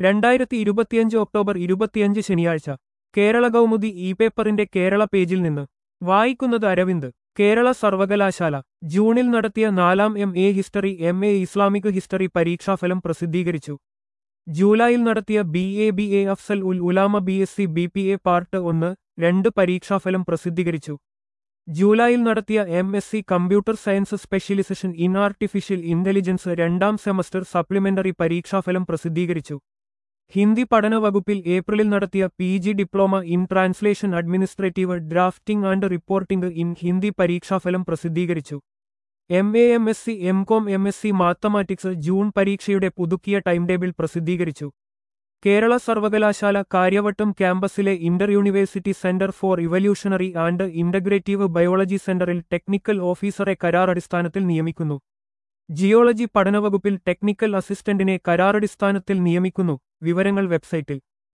രണ്ടായിരത്തി ഇരുപത്തിയഞ്ച് ഒക്ടോബർ ഇരുപത്തിയഞ്ച് ശനിയാഴ്ച കേരള കൗമുദി ഇ പേപ്പറിന്റെ കേരള പേജിൽ നിന്ന് വായിക്കുന്നത് അരവിന്ദ് കേരള സർവകലാശാല ജൂണിൽ നടത്തിയ നാലാം M A history M A Islamic history പരീക്ഷാഫലം പ്രസിദ്ധീകരിച്ചു ജൂലൈയിൽ നടത്തിയ B A B A Afzal ul Ulama B S C B P A part ഒന്ന് രണ്ട് പരീക്ഷാഫലം പ്രസിദ്ധീകരിച്ചു ജൂലൈയിൽ നടത്തിയ M S C computer science specialisation in artificial intelligence രണ്ടാം സെമസ്റ്റർ സപ്ലിമെന്ററി പരീക്ഷാഫലം പ്രസിദ്ധീകരിച്ചു ഹിന്ദി പഠന വകുപ്പിൽ ഏപ്രിലിൽ നടത്തിയ P G diploma in translation administrative drafting and reporting in Hindi പരീക്ഷാഫലം പ്രസിദ്ധീകരിച്ചു M A M S C M com M S C mathematics June പരീക്ഷയുടെ പുതുക്കിയ ടൈം ടേബിൾ പ്രസിദ്ധീകരിച്ചു കേരള സർവകലാശാല കാര്യവട്ടം ക്യാമ്പസിലെ inter university centre for evolutionary and integrative biology സെന്ററിൽ technical ഓഫീസറെ കരാർ അടിസ്ഥാനത്തിൽ നിയമിക്കുന്നു ജിയോളജി പഠനവകുപ്പിൽ ടെക്നിക്കൽ അസിസ്റ്റന്റിനെ കരാറടിസ്ഥാനത്തിൽ നിയമിക്കുന്നു വിവരങ്ങൾ വെബ്സൈറ്റിൽ